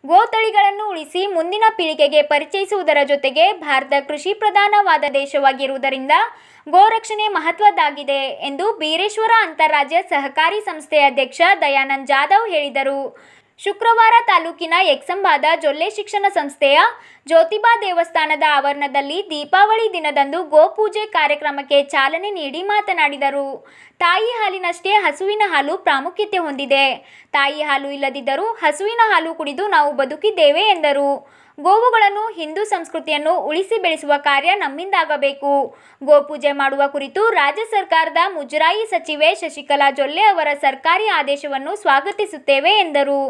ಗೋತಳಿಗಳನ್ನು ಉಳಿಸಿ ಮುಂದಿನ ಪೀಳಿಗೆಗೆ ಪರಿಚಯಿಸುವುದರ ಜೊತೆಗೆ ಭಾರತ ಕೃಷಿ ಪ್ರಧಾನವಾದ ದೇಶವಾಗಿರುವುದರಿಂದ ಗೋರಕ್ಷಣೆ ಮಹತ್ವದ್ದಾಗಿದೆ ಎಂದು ಬೀರೇಶ್ವರ ಅಂತಾರಾಜ್ಯ ಸಹಕಾರಿ ಸಂಸ್ಥೆಯ ಅಧ್ಯಕ್ಷ ದಯಾನಂದ್ ಜಾಧವ್ ಹೇಳಿದರು ಶುಕ್ರವಾರ ತಾಲೂಕಿನ ಎಕ್ಸಂಬಾದ ಜೊಲ್ಲೆ ಶಿಕ್ಷಣ ಸಂಸ್ಥೆಯ ಜ್ಯೋತಿಬಾ ದೇವಸ್ಥಾನದ ಆವರಣದಲ್ಲಿ ದೀಪಾವಳಿ ದಿನದಂದು ಗೋಪೂಜೆ ಕಾರ್ಯಕ್ರಮಕ್ಕೆ ಚಾಲನೆ ನೀಡಿ ಮಾತನಾಡಿದರು ತಾಯಿ ಹಾಲಿನಷ್ಟೇ ಹಸುವಿನ ಹಾಲು ಪ್ರಾಮುಖ್ಯತೆ ಹೊಂದಿದೆ ತಾಯಿ ಹಾಲು ಇಲ್ಲದಿದ್ದರೂ ಹಸುವಿನ ಹಾಲು ಕುಡಿದು ನಾವು ಬದುಕಿದ್ದೇವೆ ಎಂದರು ಗೋವುಗಳನ್ನು ಹಿಂದೂ ಸಂಸ್ಕೃತಿಯನ್ನು ಉಳಿಸಿ ಬೆಳೆಸುವ ಕಾರ್ಯ ನಮ್ಮಿಂದಾಗಬೇಕು ಗೋಪೂಜೆ ಮಾಡುವ ಕುರಿತು ರಾಜ್ಯ ಸರ್ಕಾರದ ಮುಜರಾಯಿ ಸಚಿವೆ ಶಶಿಕಲಾ ಜೊಲ್ಲೆ ಅವರ ಸರ್ಕಾರಿ ಆದೇಶವನ್ನು ಸ್ವಾಗತಿಸುತ್ತೇವೆ ಎಂದರು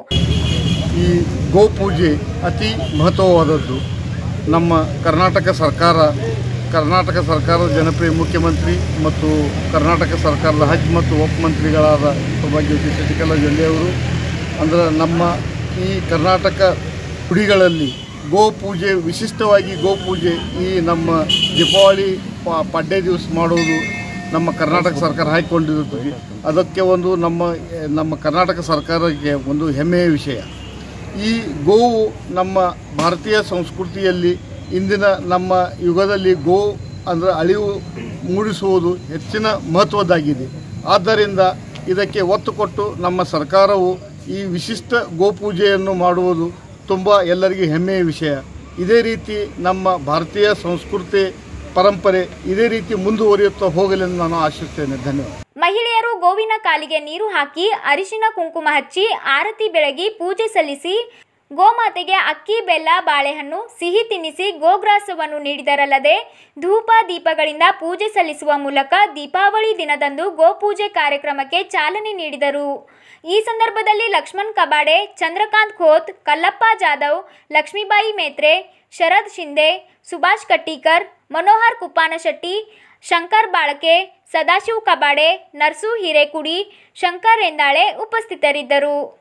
ಈ ಗೋಪೂಜೆ ಅತಿ ಮಹತ್ವವಾದದ್ದು ನಮ್ಮ ಕರ್ನಾಟಕ ಸರ್ಕಾರ ಕರ್ನಾಟಕ ಸರ್ಕಾರದ ಜನಪ್ರಿಯ ಮುಖ್ಯಮಂತ್ರಿ ಮತ್ತು ಕರ್ನಾಟಕ ಸರ್ಕಾರದ ಹಜ್ ಮತ್ತು ಒಪ್ ಮಂತ್ರಿಗಳಾದ ಸೌಭಾಗ್ಯವತಿ ಶಶಿಕಲಾ ಜೊಲ್ಲೆ ಅವರು ಅಂದರೆ ನಮ್ಮ ಈ ಕರ್ನಾಟಕ ಹುಡಿಗಳಲ್ಲಿ ಗೋಪೂಜೆ ವಿಶಿಷ್ಟವಾಗಿ ಗೋಪೂಜೆ ಈ ನಮ್ಮ ದೀಪಾವಳಿ ಪ- ಪಾಡ್ಯ ದಿವಸ ಮಾಡೋದು ನಮ್ಮ ಕರ್ನಾಟಕ ಸರ್ಕಾರ ಹಾಕಿಕೊಂಡಿರುತ್ತದೆ ಅದಕ್ಕೆ ಒಂದು ನಮ್ಮ ನಮ್ಮ ಕರ್ನಾಟಕ ಸರ್ಕಾರಕ್ಕೆ ಒಂದು ಹೆಮ್ಮೆಯ ವಿಷಯ ಈ ಗೋವು ನಮ್ಮ ಭಾರತೀಯ ಸಂಸ್ಕೃತಿಯಲ್ಲಿ ಇಂದಿನ ನಮ್ಮ ಯುಗದಲ್ಲಿ ಗೋ ಅಂದರೆ ಅಳಿವು ಮೂಡಿಸುವುದು ಹೆಚ್ಚಿನ ಮಹತ್ವದ್ದಾಗಿದೆ ಆದ್ದರಿಂದ ಇದಕ್ಕೆ ಒತ್ತು ಕೊಟ್ಟು ನಮ್ಮ ಸರ್ಕಾರವು ಈ ವಿಶಿಷ್ಟ ಗೋಪೂಜೆಯನ್ನು ಮಾಡುವುದು ತುಂಬ ಎಲ್ಲರಿಗೂ ಹೆಮ್ಮೆಯ ವಿಷಯ ಇದೇ ರೀತಿ ನಮ್ಮ ಭಾರತೀಯ ಸಂಸ್ಕೃತಿ ಪರಂಪರೆ ಇದೇ ರೀತಿ ಮುಂದುವರಿಯುತ್ತಾ ಹೋಗಲೆಂದು ನಾನು ಆಶಿಸ್ತೇನೆ ಧನ್ಯವಾದ ಮಹಿಳೆಯರು ಗೋವಿನ ಕಾಲಿಗೆ ನೀರು ಹಾಕಿ ಅರಿಶಿನ ಕುಂಕುಮ ಹಚ್ಚಿ ಆರತಿ ಬೆಳಗಿ ಪೂಜೆ ಸಲ್ಲಿಸಿ ಗೋಮಾತೆಗೆ ಅಕ್ಕಿ ಬೆಲ್ಲ ಬಾಳೆಹಣ್ಣು ಸಿಹಿ ತಿನ್ನಿಸಿ ಗೋಗ್ರಾಸವನ್ನು ನೀಡಿದರಲ್ಲದೆ ಧೂಪ ದೀಪಗಳಿಂದ ಪೂಜೆ ಸಲ್ಲಿಸುವ ಮೂಲಕ ದೀಪಾವಳಿ ದಿನದಂದು ಗೋಪೂಜೆ ಕಾರ್ಯಕ್ರಮಕ್ಕೆ ಚಾಲನೆ ನೀಡಿದರು ಈ ಸಂದರ್ಭದಲ್ಲಿ ಲಕ್ಷ್ಮಣ್ ಕಬಾಡೆ ಚಂದ್ರಕಾಂತ್ ಖೋತ್ ಕಲ್ಲಪ್ಪ ಜಾಧವ್ ಲಕ್ಷ್ಮೀಬಾಯಿ ಮೇತ್ರೆ ಶರದ್ ಶಿಂದೆ ಸುಭಾಷ್ ಕಟ್ಟೀಕರ್ ಮನೋಹರ್ ಕುಪ್ಪಾನಶೆಟ್ಟಿ ಶಂಕರ್ ಬಾಳಕೆ ಸದಾಶಿವ್ ಕಬಾಡೆ ನರ್ಸು ಹಿರೇಕುಡಿ ಶಂಕರ್ ಎಂದಾಳೆ ಉಪಸ್ಥಿತರಿದ್ದರು